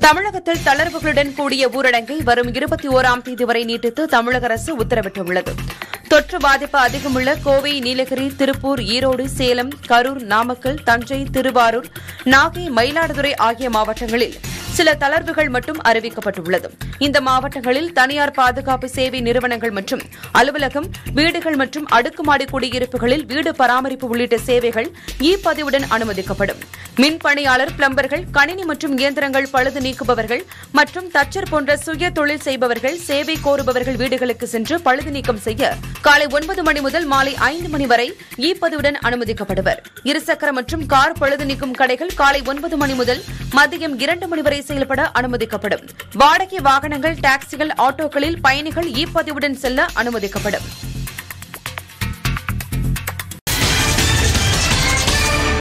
தமிழகத்தில் தளர்வுகளுடன் கூடிய ஊரடங்கை வரும் இருபத்தி ஓராம் தேதி வரை நீட்டித்து தமிழக அரசு உத்தரவிட்டுள்ளது தொற்று பாதிப்பு அதிகமுள்ள கோவை நீலகிரி திருப்பூர் ஈரோடு சேலம் கரூர் நாமக்கல் தஞ்சை திருவாரூர் நாகை மயிலாடுதுறை ஆகிய மாவட்டங்களில் சில தளர்வுகள் மட்டும் அறிவிக்கப்பட்டுள்ளது இந்த மாவட்டங்களில் தனியார் பாதுகாப்பு சேவை நிறுவனங்கள் மற்றும் அலுவலகம் வீடுகள் மற்றும் அடுக்குமாடி குடியிருப்புகளில் வீடு பராமரிப்பு உள்ளிட்ட சேவைகள் இ பதிவுடன் அனுமதிக்கப்படும் மின் பணியாளர் பிளம்பர்கள் கணினி மற்றும் இயந்திரங்கள் பழுது நீக்குபவர்கள் மற்றும் தச்சர் போன்ற சுய தொழில் செய்பவர்கள் சேவை கோருபவர்கள் வீடுகளுக்கு சென்று பழுது நீக்கம் செய்ய காலை ஒன்பது மணி முதல் மாலை ஐந்து மணி வரை இ பதிவுடன் அனுமதிக்கப்படுவர் இருசக்கர மற்றும் கார் பழுது நீக்கும் கடைகள் காலை ஒன்பது மணி முதல் மதியம் இரண்டு மணி வரை செயல்பட அனுமதிக்கப்படும் வாடகை வாகனங்கள் டாக்ஸிகள் ஆட்டோக்களில் பயணிகள் இ பதிவுடன் செல்ல அனுமதிக்கப்படும்